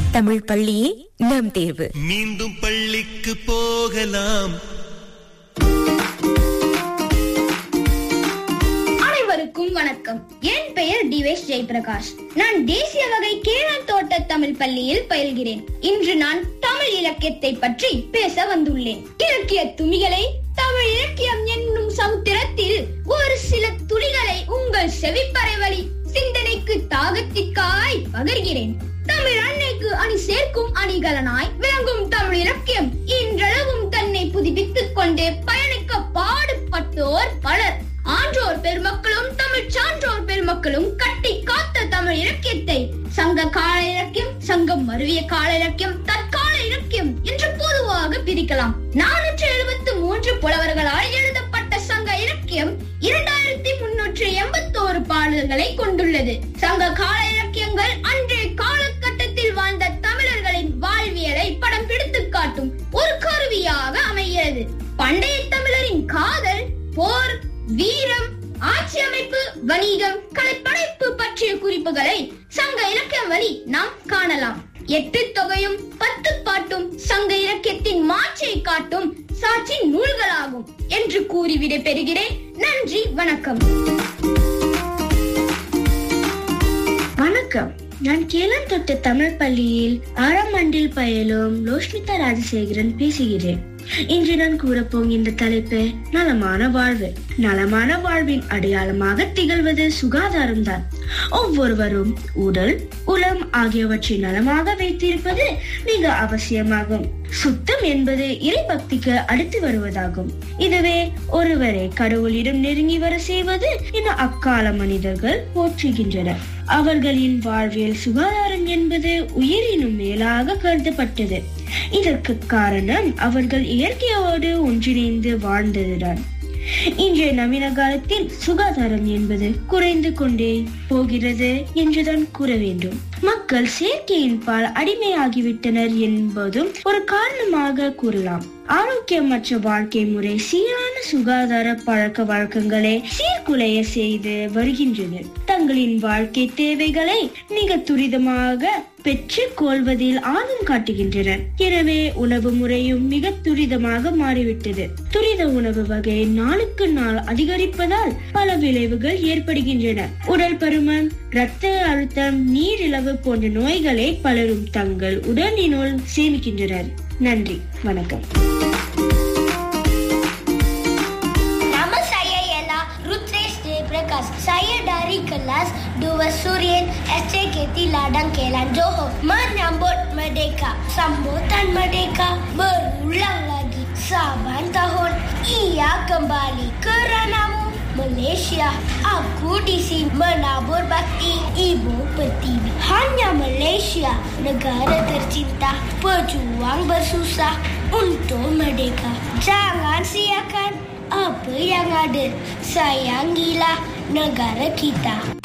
தமிழ் பள்ளியே நம் தேர்வு மீண்டும் பள்ளிக்கு போகலாம் அனைவருக்கும் வணக்கம் என் பெயர் டிவேஷ் ஜெயபிரகாஷ் நான் தேசிய வகை கேரன் தோட்ட தமிழ் பள்ளியில் பயில்கிறேன் இன்று நான் தமிழ் இலக்கியத்தை பற்றி பேச வந்துள்ளேன் இலக்கிய துணிகளை தமிழ் இலக்கியம் என்னும் சமுத்திரத்தில் ஒரு சில துளிகளை உங்கள் செவிப்பறை வழி சிந்தனைக்கு தாகத்திற்காய் பகர்கிறேன் தமிழ் அன்னைக்கு அணி சேர்க்கும் அணிகலனாய் விளங்கும் தமிழ் இலக்கியம் இன்றளவும் தன்னை புதுப்பித்துக் கொண்டு பயணிக்க பாடுபட்டோர் பலர் ஆன்றோர் பெருமக்களும் தமிழ் சான்றோர் பெருமக்களும் கட்டி காத்த தமிழ் இலக்கியத்தை சங்க கால இலக்கியம் சங்கம் மருவிய கால இலக்கியம் தற்கால இலக்கியம் என்று பொதுவாக பிரிக்கலாம் நானூற்று எழுபத்து மூன்று புலவர்களால் எழுதப்பட்ட சங்க இலக்கியம் இரண்டாயிரத்தி முன்னூற்று எண்பத்தோரு பாடல்களை கொண்டுள்ளது சங்க கால இலக்கியங்கள் அன்றைய காலகட்டத்தில் வாழ்ந்த தமிழர்களின் வாழ்வியலை படம் பிடித்து காட்டும் ஒரு கருவியாக அமைகிறது பண்டைய தமிழரின் காதல் போர் வீரம் ஆட்சி அமைப்பு வணிகம் கலைப்படைப்பு பற்றிய குறிப்புகளை சங்க இலக்கியம் வழி நாம் காணலாம் எட்டு தொகையும் பத்து பாட்டும் சங்க இலக்கியத்தின் மாற்றை காட்டும் சாட்சி நூல்களாகும் என்று கூறி விடை பெறுகிறேன் நன்றி வணக்கம் வணக்கம் நான் கேளம் தொட்ட தமிழ் பள்ளியில் ஆறாம் ஆண்டில் பயிலும் லோஷ்மிதா ராஜசேகரன் பேசுகிறேன் இன்று நான் கூறப்போகின்ற தலைப்பு நலமான வாழ்வு நலமான வாழ்வின் அடையாளமாக திகழ்வது சுகாதாரம்தான் ஒவ்வொருவரும் உடல் உளம் ஆகியவற்றை நலமாக வைத்திருப்பது மிக அவசியமாகும் சுத்தம் என்பது இறைபக்திக்கு அடுத்து வருவதாகும் இதுவே ஒருவரை கடவுளிடம் நெருங்கி வர செய்வது என அக்கால மனிதர்கள் போற்றுகின்றனர் அவர்களின் வாழ்வியல் சுகாதாரம் என்பது உயிரினும் மேலாக கருதப்பட்டது இதற்கு காரணம் அவர்கள் இயற்கையோடு ஒன்றிணைந்து வாழ்ந்ததுதான் இன்றைய நவீன காலத்தில் சுகாதாரம் என்பது குறைந்து கொண்டே போகிறது என்றுதான் கூற வேண்டும் மக்கள் செயற்கையின் பால் அடிமையாகிவிட்டனர் என்பதும் ஒரு காரணமாக கூறலாம் ஆரோக்கியமற்ற வாழ்க்கை முறை சீரான சுகாதார பழக்க வழக்கங்களை சீர்குலைய செய்து வருகின்றனர் தங்களின் வாழ்க்கை தேவைகளை மிக துரிதமாக பெற்றுக் கொள்வதில் ஆர்வம் காட்டுகின்றனர் எனவே உணவு முறையும் மிக துரிதமாக மாறிவிட்டது துரித உணவு வகை நாளுக்கு நாள் அதிகரிப்பதால் பல விளைவுகள் ஏற்படுகின்றன உடல் பருமன் இரத்த அழுத்தம் நீரிழவு போன்ற நோய்களை பலரும் தங்கள் உடலினுள் சேமிக்கின்றனர் நன்றி வணக்கம் Nama saya ialah Rutresh J. Prakash. Saya dari kelas 2 Suryan SCKT Ladang Kelan Johor. Menyambut Merdeka. Sambutan Merdeka berulang lagi. Saban tahun ia kembali keranamu Malaysia. Aku di sini menabur bakti ibu pertiwi. Hanya Malaysia, negara tercinta, pejuang bersusah untuk merdeka. Jangan siakan apa yang ada. Sayangilah negara kita.